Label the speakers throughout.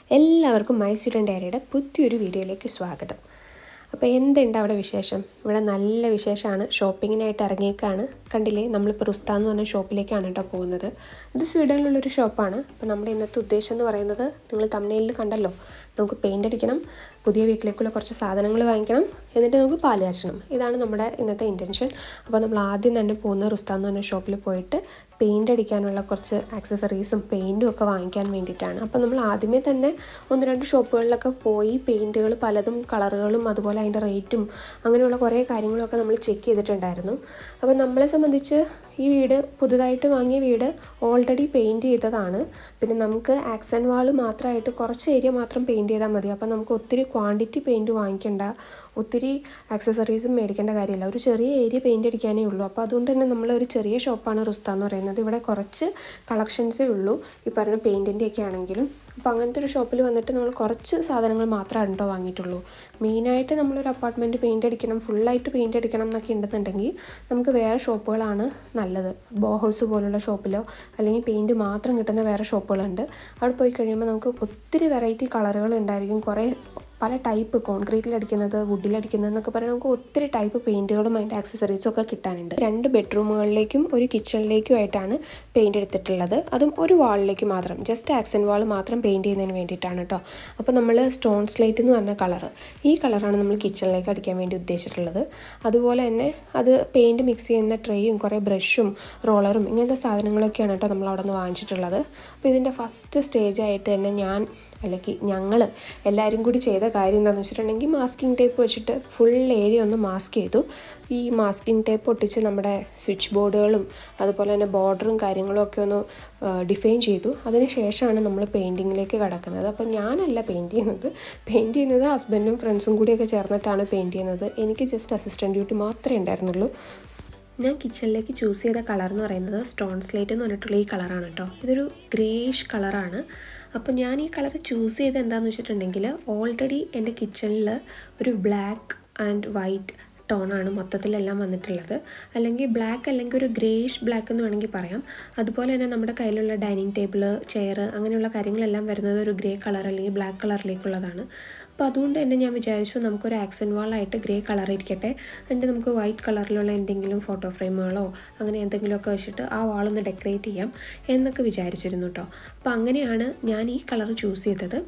Speaker 1: എല്ലാവർക്കും my student ഡയറിയുടെ പുതിയൊരു വീഡിയോയിലേക്ക് സ്വാഗതം അപ്പോൾ എന്തുണ്ട് അവിടെ വിശേഷം ഇവിടെ നല്ല വിശേഷമാണ് ഷോപ്പിങ്ങിനായിട്ട് ഇറങ്ങിയേക്കാണ് കണ്ടില്ലേ നമ്മളിപ്പോൾ റുസ്ത എന്ന് പറഞ്ഞ ഷോപ്പിലേക്കാണ് കേട്ടോ പോകുന്നത് ഇത് സ്വീഡനിലുള്ളൊരു ഷോപ്പാണ് അപ്പോൾ നമ്മുടെ ഇന്നത്തെ ഉദ്ദേശം എന്ന് പറയുന്നത് നിങ്ങൾ തമിഴ്നയിൽ കണ്ടല്ലോ നമുക്ക് പെയിൻ്റ് അടിക്കണം പുതിയ വീട്ടിലേക്കുള്ള കുറച്ച് സാധനങ്ങൾ വാങ്ങിക്കണം എന്നിട്ട് നമുക്ക് പാല് കാച്ചണം ഇതാണ് നമ്മുടെ ഇന്നത്തെ ഇൻറ്റൻഷൻ അപ്പോൾ നമ്മൾ ആദ്യം തന്നെ പോകുന്ന റുസ്ത എന്ന് പറഞ്ഞ ഷോപ്പിൽ പോയിട്ട് പെയിൻ്റ് അടിക്കാനുള്ള കുറച്ച് ആക്സസറീസും പെയിൻറ്റും ഒക്കെ വാങ്ങിക്കാൻ വേണ്ടിയിട്ടാണ് അപ്പോൾ നമ്മൾ ആദ്യമേ തന്നെ ഒന്ന് രണ്ട് ഷോപ്പുകളിലൊക്കെ പോയി പെയിൻറ്റുകൾ പലതും കളറുകളും അതുപോലെ അതിൻ്റെ റേറ്റും അങ്ങനെയുള്ള കുറേ കാര്യങ്ങളൊക്കെ നമ്മൾ ചെക്ക് ചെയ്തിട്ടുണ്ടായിരുന്നു അപ്പോൾ നമ്മളെ സംബന്ധിച്ച് ഈ വീട് പുതുതായിട്ട് വാങ്ങിയ വീട് ഓൾറെഡി പെയിൻറ്റ് ചെയ്തതാണ് പിന്നെ നമുക്ക് ആക്സൻ വാൾ മാത്രമായിട്ട് കുറച്ച് ഏരിയ മാത്രം പെയിൻറ്റ് ചെയ്താൽ മതി അപ്പോൾ നമുക്ക് ഒത്തിരി ക്വാണ്ടിറ്റി പെയിൻറ്റ് വാങ്ങിക്കേണ്ട ഒത്തിരി ആക്സസറീസും മേടിക്കേണ്ട കാര്യമില്ല ഒരു ചെറിയ ഏരിയ പെയിൻറ്റ് അടിക്കാനേ ഉള്ളൂ അപ്പോൾ അതുകൊണ്ട് തന്നെ നമ്മൾ ഒരു ചെറിയ ഷോപ്പാണ് റുസ്ത എന്ന് പറയുന്നത് ഇവിടെ കുറച്ച് കളക്ഷൻസേ ഉള്ളൂ ഈ പറഞ്ഞ പെയിൻറ്റിൻ്റെ ഒക്കെ ആണെങ്കിലും അപ്പോൾ അങ്ങനത്തെ ഒരു ഷോപ്പിൽ വന്നിട്ട് നമ്മൾ കുറച്ച് സാധനങ്ങൾ മാത്രമേ ഉണ്ടോ വാങ്ങിയിട്ടുള്ളൂ മെയിനായിട്ട് നമ്മളൊരു അപ്പാർട്ട്മെൻറ്റ് പെയിൻറ്റ് അടിക്കണം ഫുള്ളായിട്ട് പെയിൻറ്റ് അടിക്കണം എന്നൊക്കെ ഉണ്ടെന്നുണ്ടെങ്കിൽ നമുക്ക് വേറെ ഷോപ്പുകളാണ് നല്ലത് ബോഹൗസ് പോലുള്ള ഷോപ്പിലോ അല്ലെങ്കിൽ പെയിൻറ്റ് മാത്രം കിട്ടുന്ന വേറെ ഷോപ്പുകളുണ്ട് അവിടെ പോയി കഴിയുമ്പോൾ നമുക്ക് ഒത്തിരി വെറൈറ്റി കളറുകൾ ഉണ്ടായിരിക്കും കുറേ പല ടൈപ്പ് കോൺക്രീറ്റിൽ അടിക്കുന്നത് വുഡിൽ അടിക്കുന്നത് എന്നൊക്കെ പറഞ്ഞാൽ നമുക്ക് ഒത്തിരി ടൈപ്പ് പെയിൻറ്റുകളും അതിൻ്റെ ആക്സസറീസും ഒക്കെ കിട്ടാനുണ്ട് രണ്ട് ബെഡ്റൂമുകളിലേക്കും ഒരു കിച്ചണിലേക്കും ആയിട്ടാണ് പെയിൻറ്റ് എടുത്തിട്ടുള്ളത് അതും ഒരു വാളിലേക്ക് മാത്രം ജസ്റ്റ് ആക്സൻ വാൾ മാത്രം പെയിൻറ്റ് ചെയ്യുന്നതിന് വേണ്ടിയിട്ടാണ് കേട്ടോ അപ്പോൾ നമ്മൾ സ്റ്റോൺ സ്ലേറ്റ് എന്ന് പറഞ്ഞ കളറ് ഈ കളറാണ് നമ്മൾ കിച്ചണിലേക്ക് അടിക്കാൻ വേണ്ടി ഉദ്ദേശിച്ചിട്ടുള്ളത് അതുപോലെ തന്നെ അത് പെയിൻറ്റ് മിക്സ് ചെയ്യുന്ന ട്രേയും കുറേ ബ്രഷും റോളറും ഇങ്ങനത്തെ സാധനങ്ങളൊക്കെയാണ് കേട്ടോ നമ്മൾ അവിടെ നിന്ന് വാങ്ങിച്ചിട്ടുള്ളത് അപ്പോൾ ഇതിൻ്റെ ഫസ്റ്റ് സ്റ്റേജായിട്ട് തന്നെ ഞാൻ അല്ലെങ്കിൽ ഞങ്ങൾ എല്ലാവരും കൂടി ചെയ്ത കാര്യം എന്താണെന്ന് വെച്ചിട്ടുണ്ടെങ്കിൽ മാസ്കിംഗ് ടേപ്പ് വെച്ചിട്ട് ഫുൾ ഏരിയ ഒന്ന് മാസ്ക് ചെയ്തു ഈ മാസ്കിംഗ് ടേപ്പ് ഒട്ടിച്ച് നമ്മുടെ സ്വിച്ച് ബോർഡുകളും അതുപോലെ തന്നെ ബോർഡറും കാര്യങ്ങളും ഒക്കെ ഒന്ന് ഡിഫൈൻ ചെയ്തു അതിന് ശേഷമാണ് നമ്മൾ പെയിൻറ്റിങ്ങിലേക്ക് കടക്കുന്നത് അപ്പോൾ ഞാനല്ല പെയിൻറ്റ് ചെയ്യുന്നത് പെയിൻറ്റ് ചെയ്യുന്നത് ഹസ്ബൻഡും ഫ്രണ്ട്സും കൂടിയൊക്കെ ചേർന്നിട്ടാണ് പെയിൻറ്റ് ചെയ്യുന്നത് എനിക്ക് ജസ്റ്റ് അസിസ്റ്റൻറ്റ് ഡ്യൂട്ടി മാത്രമേ ഉണ്ടായിരുന്നുള്ളൂ ഞാൻ കിച്ചണിലേക്ക് ചൂസ് ചെയ്ത കളർ എന്ന് പറയുന്നത് സ്റ്റോൺ സ്ലേറ്റ് എന്ന് പറഞ്ഞിട്ടുള്ള ഈ കളറാണ് കേട്ടോ ഇതൊരു ഗ്രേഷ് കളറാണ് അപ്പോൾ ഞാൻ ഈ കളർ ചൂസ് ചെയ്ത് എന്താണെന്ന് വെച്ചിട്ടുണ്ടെങ്കിൽ ഓൾറെഡി എൻ്റെ കിച്ചണിൽ ഒരു ബ്ലാക്ക് ആൻഡ് വൈറ്റ് ടോണാണ് മൊത്തത്തിലെല്ലാം വന്നിട്ടുള്ളത് അല്ലെങ്കിൽ ബ്ലാക്ക് അല്ലെങ്കിൽ ഒരു ഗ്രേഷ് ബ്ലാക്ക് എന്ന് വേണമെങ്കിൽ പറയാം അതുപോലെ തന്നെ നമ്മുടെ കയ്യിലുള്ള ഡൈനിങ് ടേബിൾ ചെയർ അങ്ങനെയുള്ള കാര്യങ്ങളെല്ലാം വരുന്നത് ഒരു ഗ്രേ കളർ അല്ലെങ്കിൽ ബ്ലാക്ക് കളറിലേക്കുള്ളതാണ് അപ്പോൾ അതുകൊണ്ട് തന്നെ ഞാൻ വിചാരിച്ചു നമുക്കൊരു ആക്സൻ വാളായിട്ട് ഗ്രേ കളർ ഇരിക്കട്ടെ എന്നിട്ട് നമുക്ക് വൈറ്റ് കളറിലുള്ള എന്തെങ്കിലും ഫോട്ടോ ഫ്രെയിമുകളോ അങ്ങനെ എന്തെങ്കിലുമൊക്കെ വെച്ചിട്ട് ആ വാളൊന്ന് ഡെക്കറേറ്റ് ചെയ്യാം എന്നൊക്കെ വിചാരിച്ചിരുന്നു കേട്ടോ അപ്പോൾ അങ്ങനെയാണ് ഞാൻ ഈ കളർ ചൂസ് ചെയ്തത്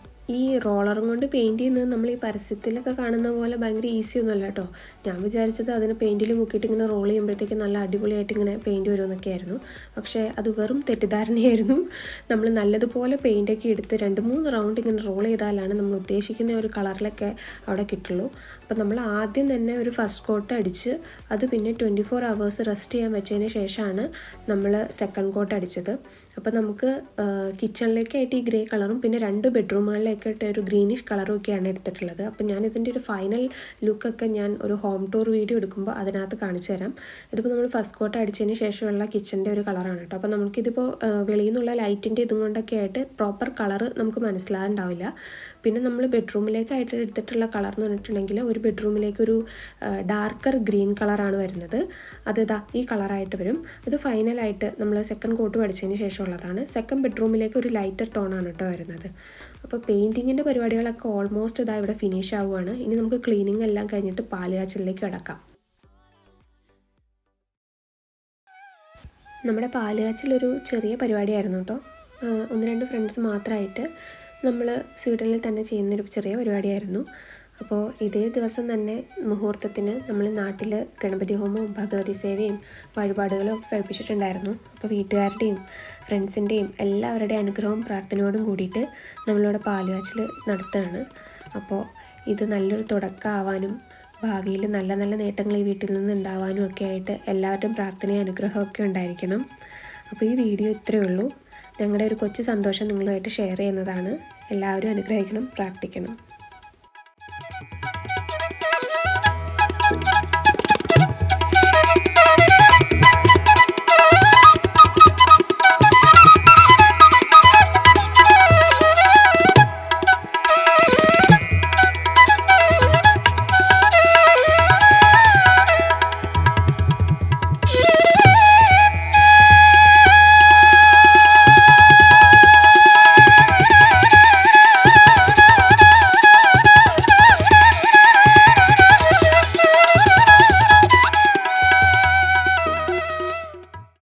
Speaker 1: ഈ റോളറും കൊണ്ട് പെയിൻറ്റ് ചെയ്യുന്നത് നമ്മൾ ഈ പരസ്യത്തിലൊക്കെ കാണുന്ന പോലെ ഭയങ്കര ഈസി ഒന്നുമല്ല കേട്ടോ ഞാൻ വിചാരിച്ചത് അതിന് പെയിൻറ്റിൽ മുക്കിയിട്ട് ഇങ്ങനെ റോൾ ചെയ്യുമ്പോഴത്തേക്ക് നല്ല അടിപൊളിയായിട്ട് ഇങ്ങനെ പെയിൻറ്റ് വരുമെന്നൊക്കെ ആയിരുന്നു പക്ഷേ അത് വെറും തെറ്റിദ്ധാരണയായിരുന്നു നമ്മൾ നല്ലതുപോലെ പെയിൻറ്റൊക്കെ എടുത്ത് രണ്ട് മൂന്ന് റൗണ്ട് ഇങ്ങനെ റോൾ ചെയ്താലാണ് നമ്മൾ ഉദ്ദേശിക്കുന്ന ഒരു കളറിലൊക്കെ അവിടെ കിട്ടുള്ളൂ അപ്പോൾ നമ്മൾ ആദ്യം തന്നെ ഒരു ഫസ്റ്റ് കോട്ട് അടിച്ച് അത് പിന്നെ ട്വൻറ്റി ഫോർ അവേഴ്സ് റെസ്റ്റ് ചെയ്യാൻ വെച്ചതിന് ശേഷമാണ് നമ്മൾ സെക്കൻഡ് കോട്ട് അടിച്ചത് അപ്പോൾ നമുക്ക് കിച്ചണിലേക്കായിട്ട് ഈ ഗ്രേ കളറും പിന്നെ രണ്ട് ബെഡ്റൂമുകളിലേക്കായിട്ട് ഒരു ഗ്രീനിഷ് കളറും ഒക്കെയാണ് എടുത്തിട്ടുള്ളത് അപ്പോൾ ഞാൻ ഇതിൻ്റെ ഒരു ഫൈനൽ ലുക്കൊക്കെ ഞാൻ ഒരു ഹോം ടൂർ വീഡിയോ എടുക്കുമ്പോൾ അതിനകത്ത് കാണിച്ചു തരാം ഇതിപ്പോൾ നമ്മൾ ഫസ്റ്റ് കോട്ട് അടിച്ചതിന് ശേഷമുള്ള കിച്ചൻ്റെ ഒരു കളറാണ് കേട്ടോ അപ്പോൾ നമുക്കിതിപ്പോൾ വെളിയിൽ നിന്നുള്ള ലൈറ്റിൻ്റെ ഇതും കൊണ്ടൊക്കെ ആയിട്ട് പ്രോപ്പർ കളറ് നമുക്ക് മനസ്സിലാകുന്നുണ്ടാവില്ല പിന്നെ നമ്മൾ ബെഡ്റൂമിലേക്കായിട്ട് എടുത്തിട്ടുള്ള കളർ എന്ന് പറഞ്ഞിട്ടുണ്ടെങ്കിൽ ഒരു ബെഡ്റൂമിലേക്ക് ഒരു ഡാർക്കർ ഗ്രീൻ കളറാണ് വരുന്നത് അത് ഇതാ ഈ കളറായിട്ട് വരും ഇത് ഫൈനലായിട്ട് നമ്മൾ സെക്കൻഡ് കോട്ട് പഠിച്ചതിന് ശേഷമുള്ളതാണ് സെക്കൻഡ് ബെഡ്റൂമിലേക്ക് ഒരു ലൈറ്റർ ടോണാണ് കേട്ടോ വരുന്നത് അപ്പോൾ പെയിൻറ്റിങ്ങിൻ്റെ പരിപാടികളൊക്കെ ഓൾമോസ്റ്റ് ഇതാ ഇവിടെ ഫിനിഷ് ആവുകയാണ് ഇനി നമുക്ക് ക്ലീനിങ് എല്ലാം കഴിഞ്ഞിട്ട് പാലുകാച്ചലിലേക്ക് കിടക്കാം നമ്മുടെ പാലുകാച്ചിലൊരു ചെറിയ പരിപാടിയായിരുന്നു കേട്ടോ ഒന്ന് രണ്ട് ഫ്രണ്ട്സ് മാത്രമായിട്ട് നമ്മൾ സ്വീഡനിൽ തന്നെ ചെയ്യുന്നൊരു ചെറിയ പരിപാടിയായിരുന്നു അപ്പോൾ ഇതേ ദിവസം തന്നെ മുഹൂർത്തത്തിന് നമ്മൾ നാട്ടിൽ ഗണപതി ഹോമവും ഭഗവതി സേവയും വഴിപാടുകളും ഒക്കെ കഴിപ്പിച്ചിട്ടുണ്ടായിരുന്നു അപ്പോൾ വീട്ടുകാരുടെയും ഫ്രണ്ട്സിൻ്റെയും എല്ലാവരുടെയും അനുഗ്രഹവും പ്രാർത്ഥനയോടും കൂടിയിട്ട് നമ്മളിവിടെ പാലുകാച്ചിൽ നടത്തുകയാണ് അപ്പോൾ ഇത് നല്ലൊരു തുടക്കമാവാനും ഭാവിയിൽ നല്ല നല്ല നേട്ടങ്ങൾ ഈ വീട്ടിൽ നിന്ന് ഉണ്ടാവാനും ഒക്കെ ആയിട്ട് എല്ലാവരുടെയും പ്രാർത്ഥനയും അനുഗ്രഹമൊക്കെ ഉണ്ടായിരിക്കണം അപ്പോൾ ഈ വീഡിയോ ഇത്രയേ ഉള്ളൂ ഞങ്ങളുടെ ഒരു കൊച്ചു സന്തോഷം നിങ്ങളുമായിട്ട് ഷെയർ ചെയ്യുന്നതാണ് എല്ലാവരും അനുഗ്രഹിക്കണം പ്രാർത്ഥിക്കണം